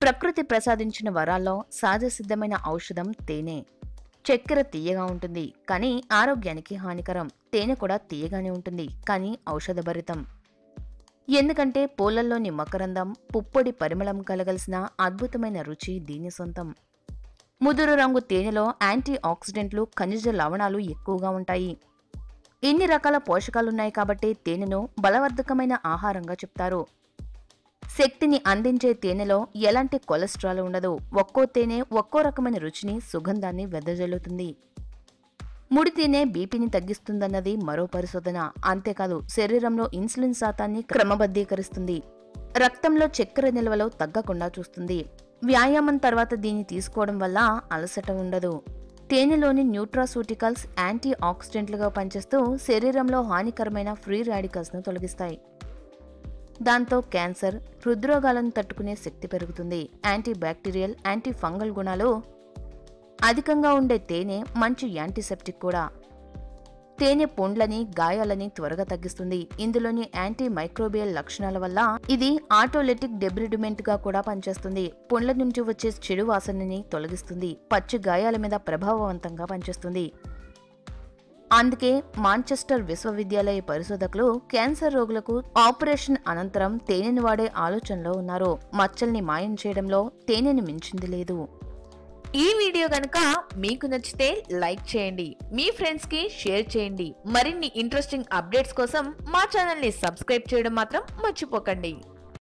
ప్రకృతి ప్రసాదించిన వరాల్లో సహజసిద్ధమైన ఔషధం తేనె చక్కెర తీయగా ఉంటుంది కానీ ఆరోగ్యానికి హానికరం తేనె కూడా తీయగానే ఉంటుంది కానీ ఔషధభరితం ఎందుకంటే పూలల్లోని మకరందం పుప్పొడి పరిమళం కలగలిసిన అద్భుతమైన రుచి దీని సొంతం ముదురు రంగు తేనెలో యాంటీ ఆక్సిడెంట్లు ఖనిజ లవణాలు ఎక్కువగా ఉంటాయి ఇన్ని రకాల పోషకాలున్నాయి కాబట్టి తేనెను బలవర్ధకమైన ఆహారంగా చెప్తారు శక్తిని అందించే తేనెలో ఎలాంటి కొలెస్ట్రాల్ ఉండదు ఒక్కో తేనె ఒక్కో రకమైన రుచిని సుగంధాన్ని వెదజల్లుతుంది ముడి తేనె బీపీని తగ్గిస్తుందన్నది మరో పరిశోధన అంతేకాదు శరీరంలో ఇన్సులిన్ శాతాన్ని క్రమబద్ధీకరిస్తుంది రక్తంలో చక్కెర నిల్వలో తగ్గకుండా చూస్తుంది వ్యాయామం తర్వాత దీన్ని తీసుకోవడం వల్ల అలసట ఉండదు తేనెలోని న్యూట్రాసూటికల్స్ యాంటీ ఆక్సిడెంట్లుగా పనిచేస్తూ శరీరంలో హానికరమైన ఫ్రీ రాడికల్స్ను తొలగిస్తాయి దాంతో క్యాన్సర్ హృద్రోగాలను తట్టుకునే శక్తి పెరుగుతుంది యాంటీ బ్యాక్టీరియల్ యాంటీ ఫంగల్ గుణాలు అధికంగా ఉండే తేనె మంచి యాంటీసెప్టిక్ కూడా తేనె పుండ్లని గాయాలని త్వరగా తగ్గిస్తుంది ఇందులోని యాంటీ మైక్రోబియల్ లక్షణాల వల్ల ఇది ఆటోలెటిక్ డెబ్రిడిమెంట్ గా కూడా పనిచేస్తుంది పుండ్ల నుంచి వచ్చే చెడు వాసనని తొలగిస్తుంది పచ్చి గాయాల మీద ప్రభావవంతంగా పనిచేస్తుంది అందుకే మాంచెస్టర్ విశ్వవిద్యాలయ పరిశోధకులు క్యాన్సర్ రోగులకు ఆపరేషన్ అనంతరం తేనెను వాడే ఆలోచనలో ఉన్నారు మచ్చల్ని మాయం చేయడంలో తేనెని మించింది లేదు ఈ వీడియో కనుక మీకు నచ్చితే లైక్ చేయండి మీ ఫ్రెండ్స్ కి షేర్ చేయండి మరిన్ని ఇంట్రెస్టింగ్ అప్డేట్స్ కోసం మా ఛానల్ ని సబ్స్క్రైబ్ చేయడం మాత్రం మర్చిపోకండి